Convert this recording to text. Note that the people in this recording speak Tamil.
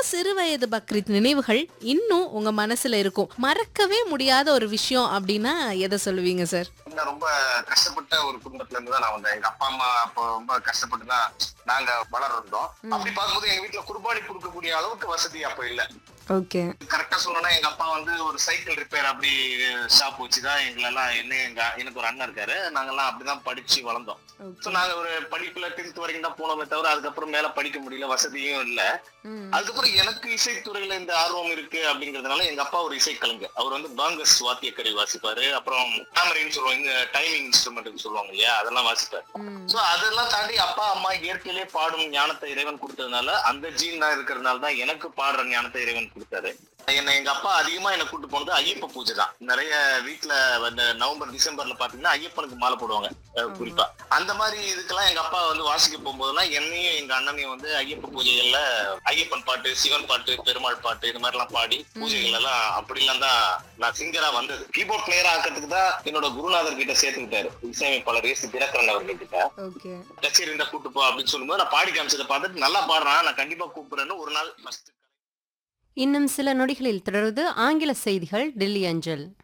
சிறு வயது பக்ரீத் நினைவுகள் இன்னும் உங்க மனசுல இருக்கும் மறக்கவே முடியாத ஒரு விஷயம் அப்படின்னா எதை சொல்லுவீங்க சார் நான் ரொம்ப கஷ்டப்பட்ட ஒரு குடும்பத்துல இருந்து தான் நான் வந்தேன் எங்க அப்பா அம்மா அப்போ ரொம்ப கஷ்டப்பட்டு தான் நாங்க வளர்ந்தோம் அப்படி பார்க்கும்போது எங்க வீட்டுல குர்பானி கொடுக்கக்கூடிய அளவுக்கு வசதி அப்ப இல்ல ஓகே கரெக்டா சொல்லணும்னா எங்க அப்பா வந்து ஒரு சைக்கிள் ரிப்பேர் அப்படி ஷாப் வச்சுதான் எங்களெல்லாம் என்ன எங்க எனக்கு ஒரு அண்ணன் இருக்காரு நாங்கெல்லாம் அப்படிதான் படிச்சு வளர்ந்தோம் சோ நாங்க ஒரு படிப்புல டென்த் வரைக்கும் தான் போனோமே தவிர அதுக்கப்புறம் மேல படிக்க முடியல வசதியும் இல்ல அதுக்கப்புறம் எனக்கு இசைத்துறையில இந்த ஆர்வம் இருக்கு அப்படிங்கறதுனால எங்க அப்பா ஒரு இசைக்கலைஞர் அவர் வந்து பாங்கஸ் வாத்தியக்கரை வாசிப்பாரு அப்புறம் கேமரின்னு சொல்லுவாங்க இந்த டைமிங் இன்ஸ்ட்ருமெண்ட் சொல்லுவாங்க இல்லையா அதெல்லாம் வாசிப்பாரு சோ அதெல்லாம் தாண்டி அப்பா அம்மா இயற்கையிலே பாடும் ஞானத்தை இறைவன் கொடுத்ததுனால அந்த ஜீன் தான் இருக்கிறதுனால தான் எனக்கு பாடுற ஞானத்தை இறைவன் கொடுத்தாரு என்ன எங்க அப்பா அதிகமா என்ன கூட்டு போனது ஐயப்ப பூஜை தான் நிறைய வீட்டுல இந்த நவம்பர் டிசம்பர்ல பாத்தீங்கன்னா ஐயப்பனுக்கு மாலை போடுவாங்க அஹ் குறிப்பா அந்த மாதிரி இதுக்கெல்லாம் எங்க அப்பா வந்து வாசிக்க போகும்போதெல்லாம் என்னையும் எங்க அண்ணனையும் வந்து ஐயப்ப பூஜைகள்ல ஐயப்பன் பாட்டு சிவன் பாட்டு பெருமாள் பாட்டு இது மாதிரி எல்லாம் பாடி பூஜைகள் எல்லாம் அப்படிலாம் தான் நான் சிங்கரா வந்தது கீபோர்ட் பிளேயர் ஆக்கிறதுக்கு தான் என்னோட குருநாதர் கிட்ட சேர்த்துக்கிட்டாரு இசையமைப்பாளர் ஏசி தினகரன் அவர்கள் கிட்ட ஓகே கச்சேரி இருந்தா கூட்டு போ அப்படின்னு சொல்லும்போது நான் பாடி காமிச்சதை பார்த்துட்டு நல்லா பாடுறான் நான் கண்டிப்பா கூப்பிடுறேன்னு ஒரு நாள் ஃபர்ஸ்ட் இன்னும் சில நொடிகளில் தொடர்வது ஆங்கில செய்திகள் டெல்லி அஞ்சல்